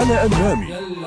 على أنغامي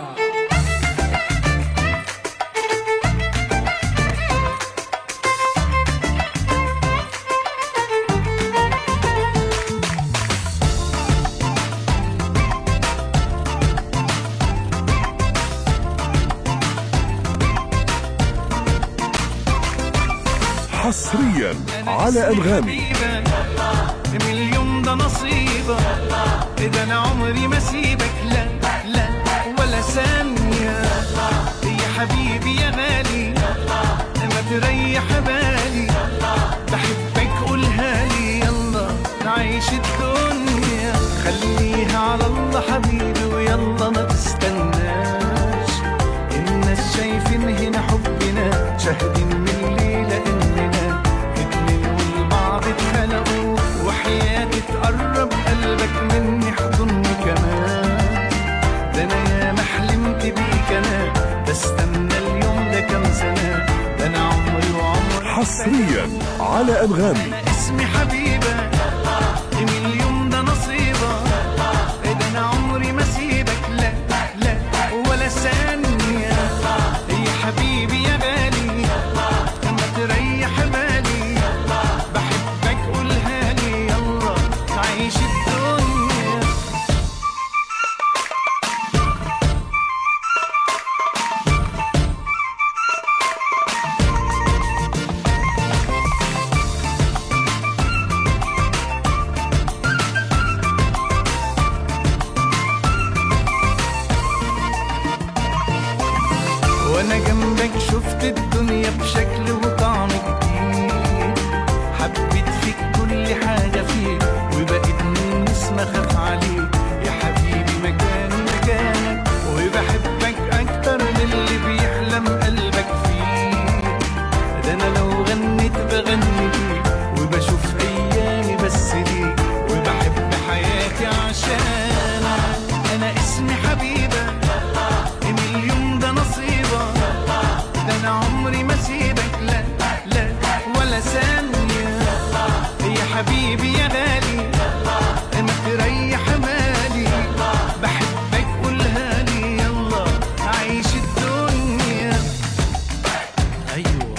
حصريا على أنغامي من اليوم ده نصيبك إذا أنا عمري ما سيبك لا لا ولا ثانية يا حبيبي يا غالي ما تريح بالي بحبك قولها لي يلا نعيش الدنيا خليها على الله حبيبي ويلا ما تستناش الناس شايفين هنا حبنا شاهدين من الليلة إننا اتنين والبعض اتخلقوا وحياتي تقرب قلبك مني حضني كمان ده أنا يا ما حلمت بيك أنا بستنى اليوم ده كام سنة ده أنا عمري وعمري حصريا على أنغامي أنا اسمي حبيبة من اليوم ده نصيبة ده أنا عمري ما سيبك لا لا ولا ثانية يا حبيبي يا غالي ما تريح بالي بحبك قولها لي يلا نعيش الدنيا وانا جنبك شفت الدنيا بشكل وطعم جديد حبيت فيك كل حاجة فيك وبقيت من نسمة خاف عليك يا حبيبي مكاني مكانك وبحبك أكتر من اللي بيحلم قلبك فيه ده أنا لو غنيت بغني ليك وبشوف أيامي بس ليك وبحب حياتي عشانك أنا اسمي حبيبة من اليوم ده نصيبة ده أنا عمري ما سيبك لا لا ولا ثانية يا حبيبي يا غالي ما تريح مالي بحبك قولها لي يلا عيش الدنيا أيوة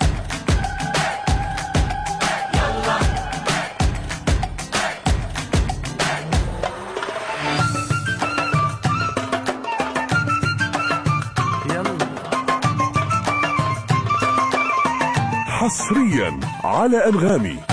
يلا حصريا على أنغامي